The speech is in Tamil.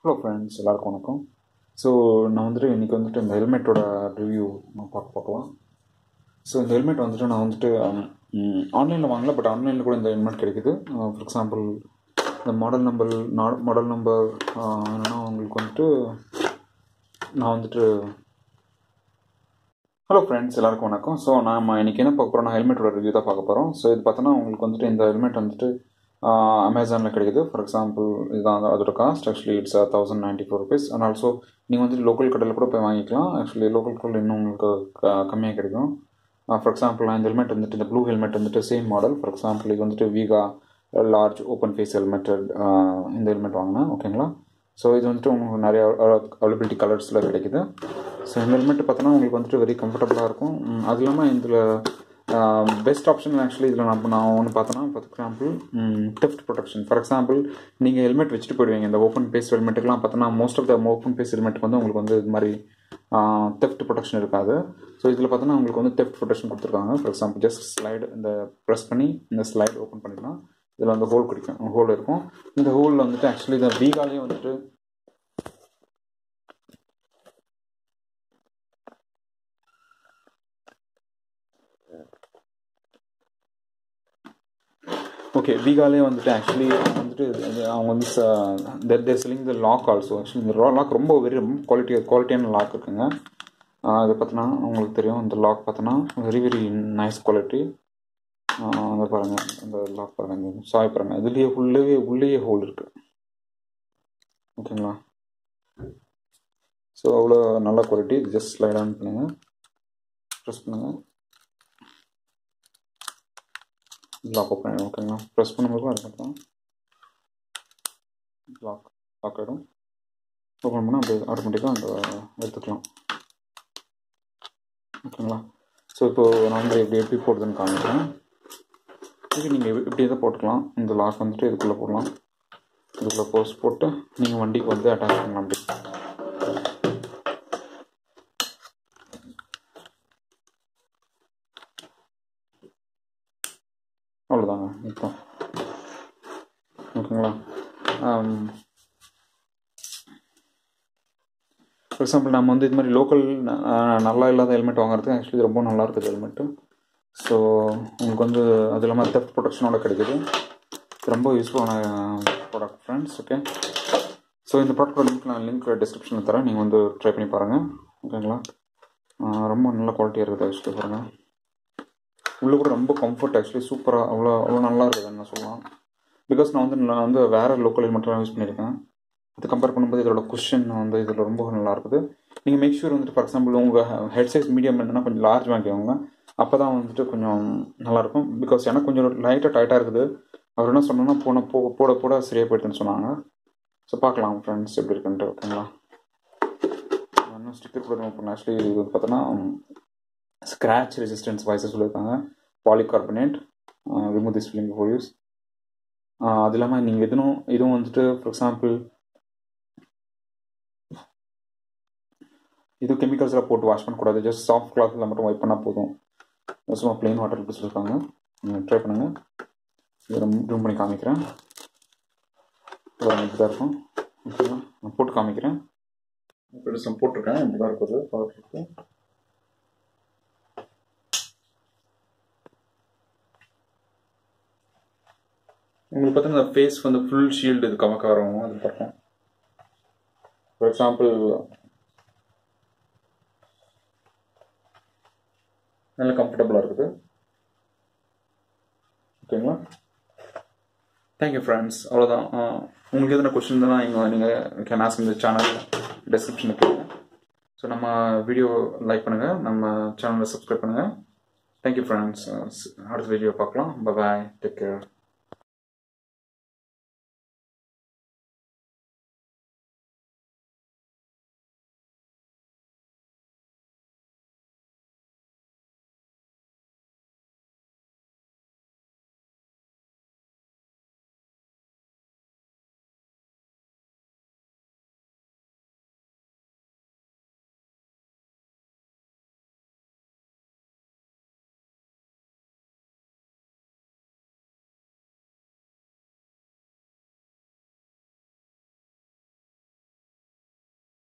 ஹலோ ஃப்ரெண்ட்ஸ் எல்லாருக்கும் வணக்கம் ஸோ நான் வந்துட்டு இன்றைக்கி வந்துட்டு இந்த ஹெல்மெட்டோட ரிவ்யூ நான் பார்க்க பார்க்கலாம் ஸோ இந்த ஹெல்மெட் வந்துட்டு நான் வந்துட்டு ஆன்லைனில் வாங்கல பட் ஆன்லைனில் கூட இந்த ஹெல்மெட் கிடைக்குது ஃபார் எக்ஸாம்பிள் இந்த மாடல் நம்பர் மாடல் நம்பர் என்னென்னா உங்களுக்கு வந்துட்டு நான் வந்துட்டு ஹலோ ஃப்ரெண்ட்ஸ் எல்லாருக்கும் வணக்கம் ஸோ நம்ம இன்றைக்கி என்ன பார்க்க போகிறோம் ஹெல்மெட்டோட ரிவ்யூ தான் பார்க்க போகிறோம் ஸோ இது பார்த்தோன்னா உங்களுக்கு வந்துட்டு இந்த ஹெல்மெட் வந்துட்டு அமேசானில் கிடைக்குது ஃபார் எக்ஸாம்பிள் இதுதான் அதோட cost actually it's thousand ninety four rupees and also நீங்கள் வந்துட்டு லோக்கல் கடையில் கூட போய் வாங்கிக்கலாம் ஆக்சுவலி லோக்கல் கடையில் இன்னும் உங்களுக்கு க- கம்மியாக கிடைக்கும் ஃபார் எக்ஸாம்பிள் நான் இந்த ஹெல்மெட் வந்துட்டு இந்த ப்ளூ ஹெல்மெட் வந்துட்டு சேம் மாடல் ஃபார் எக்ஸாம்பிள் இது வந்துட்டு Vega large open face helmet இந்த ஹெல்மெட் வாங்கினேன் ஓகேங்களா ஸோ இது வந்துட்டு உங்களுக்கு நிறைய அவைலபிலிட்டி கலர்ஸில் கிடைக்குது ஸோ இந்த ஹெல்மெட் பார்த்தோன்னா உங்களுக்கு வந்துட்டு வெரி கம்ஃபர்டபுளாக இருக்கும் உம், அது இல்லாமல் இதில் பெஸ்ட் ஆப்ஷன் ஆக்சுவலி இதில் நம்ம நான் ஒன்று பார்த்தோன்னா for example theft protection for example நீங்கள் ஹெல்மெட் வச்சுட்டு போயிடுவீங்க இந்த ஓப்பன் பேஸ் ஹெல்மெட்டுக்குலாம் பார்த்தோன்னா most of the open face ஹெல்மெட்டுக்கு வந்து உங்களுக்கு வந்து இது மாதிரி தெஃப்ட் ப்ரொடெக்ஷன் இருக்காது ஸோ இதில் பார்த்தோன்னா உங்களுக்கு வந்து தெஃப்ட் ப்ரொடெக்ஷன் கொடுத்துருக்காங்க ஃபார் எக்ஸாம்பிள் ஜஸ்ட் ஸ்லைடு இந்த ப்ரெஸ் பண்ணி இந்த ஸ்லைடு ஓப்பன் பண்ணிக்கலாம் இதில் வந்து ஹோல் கிடைக்கும் ஹோல் இருக்கும் இந்த ஹோலில் வந்துட்டு ஆக்சுவலி இந்த வீகாலே வந்துட்டு ஓகே வீகாலே வந்துட்டு ஆக்சுவலி வந்துட்டு இது அவங்க வந்து there there selling the lock also actually இந்த லாக் ரொம்ப வெரி ரொம்ப குவாலிட்டி குவாலிட்டியான லாக் இருக்குங்க ஆஹ் இது பார்த்தோன்னா உங்களுக்கு தெரியும் இந்த லாக் பார்த்தோன்னா வெரி வெரி நைஸ் குவாலிட்டி அதை பாருங்கள் இந்த லாக் பாருங்கள் சாய் பாருங்கள் இதுலேயே உள்ளே உள்ளேயே ஹோல் இருக்குது ஓகேங்களா ஸோ அவ்வளோ நல்ல குவாலிட்டி ஜஸ்ட் ஸ்லைட் ஆன் பண்ணுங்கள் ப்ரெஸ் பண்ணுங்கள் லாக் ஓப்பன் ஆகிடும் ஓகேங்களா ப்ரெஸ் பண்ணும்போது அதுக்கப்புறம் லாக் லாக் ஆகிடும் ஓப்பன் பண்ணால் அப்படியே ஆட்டோமேட்டிக்காக அந்த எடுத்துக்கலாம் ஓகேங்களா ஸோ இப்போது நான் வந்து எப்படி எப்படி போடுதுன்னு காமிக்கிறேன் இது நீங்கள் இப்படி தான் போட்டுக்கலாம் இந்த லாக் வந்துட்டு இதுக்குள்ளே போடலாம் இதுக்குள்ளே போஸ்ட் போட்டு நீங்கள் வண்டிக்கு வந்து அட்டாச் பண்ணலாம் அப்படி அவ்வளோதாங்க இப்போ ஓகேங்களா ஃபார் எக்ஸாம்பிள் நம்ம வந்து இது மாதிரி லோக்கல் நல்லா இல்லாத ஹெல்மெட் வாங்குறதுக்கு ஆக்சுவலி ரொம்ப நல்லா இருக்குது ஹெல்மெட்டு ஸோ உங்களுக்கு வந்து அது இல்லாமல் தெஃப்ட் ப்ரொடெக்ஷனோட கிடைக்குது ரொம்ப யூஸ்ஃபுல்லான ப்ராடக்ட் ஃப்ரெண்ட்ஸ் ஓகே ஸோ இந்த ப்ராடக்டோட லிங்க் நான் லிங்க் டிஸ்கிரிப்ஷனில் தரேன் நீங்கள் வந்து ட்ரை பண்ணி பாருங்கள் ஓகேங்களா ஆஹ் ரொம்ப நல்ல குவாலிட்டியாக இருக்குது ஆக்சுவலி பாருங்கள் உள்ளே கூட ரொம்ப கம்ஃபர்ட் ஆக்சுவலி சூப்பராக அவ்வளோ அவ்வளோ நல்லா இருக்குது நான் சொல்லலாம் பிகாஸ் நான் வந்து நான் வந்து வேறு லோக்கல் ஹெல்மெட்லாம் யூஸ் பண்ணியிருக்கேன் அது கம்பேர் பண்ணும்போது இதோட குஷன் வந்து இதில் ரொம்ப நல்லா இருக்குது நீங்கள் மேக் ஷூர் வந்துட்டு ஃபார் எக்ஸாம்பிள் உங்கள் ஹெட் சைஸ் மீடியம் என்னன்னா கொஞ்சம் லார்ஜ் வாங்கிக்கோங்க அப்போ தான் வந்துட்டு கொஞ்சம் நல்லாயிருக்கும் பிகாஸ் எனக்கு கொஞ்சம் லைட்டாக டைட்டாக இருக்குது அவர் என்ன சொன்னோன்னா போன போ போட போட சரியாக போயிடுதுன்னு சொன்னாங்க ஸோ பார்க்கலாம் ஃப்ரெண்ட்ஸ் எப்படி இருக்குன்ட்டு ஓகேங்களா இன்னும் ஸ்டிக்கர் கூட ரிமூவ் பண்ண ஆக்சுவலி இது பார்த்தோன்னா ஸ்க்ராச் ரெசிஸ்டன்ஸ் வாய்ஸஸ் சொல்லியிருக்காங்க polycarbonate remove this film for use அது இல்லாமல் நீங்கள் எதுவும் இதுவும் வந்துட்டு ஃபார் எக்ஸாம்பிள் இது கெமிக்கல்ஸில் போட்டு வாஷ் பண்ணக்கூடாது ஜஸ்ட் சாஃப்ட் கிளாத்தில் மட்டும் வைப் பண்ணால் போதும் சும்மா ப்ளெயின் வாட்டர் இப்படி சொல்லியிருக்காங்க நீங்கள் ட்ரை பண்ணுங்கள் இதை ரிமூவ் பண்ணி காமிக்கிறேன் இப்படி தான் இருக்கும் ஓகேங்களா நான் போட்டு காமிக்கிறேன் இப்படி நான் போட்டிருக்கேன் இப்படி தான் இருக்குது பார்க்குறதுக்கு உங்களுக்கு பார்த்தீங்கன்னா இந்த ஃபேஸ் வந்து ஃபுல் ஷீல்டு இது கமக்க வரும் அது பார்க்கும் ஃபார் எக்ஸாம்பிள் நல்ல கம்ஃபர்டபுளாக இருக்குது ஓகேங்களா தேங்க்யூ ஃப்ரெண்ட்ஸ் அவ்வளோதான் ஆஹ் உங்களுக்கு எதனா கொஸ்டின் தான் இங்கே நீங்கள் கேன் ஆஸ்க் இந்த சேனல் டிஸ்கிரிப்ஷனில் கேளுங்க ஸோ நம்ம வீடியோ லைக் பண்ணுங்கள் நம்ம சேனலை சப்ஸ்கிரைப் பண்ணுங்கள் தேங்க்யூ ஃப்ரெண்ட்ஸ் அடுத்த வீடியோ பார்க்கலாம் பாய் டேக் கேர்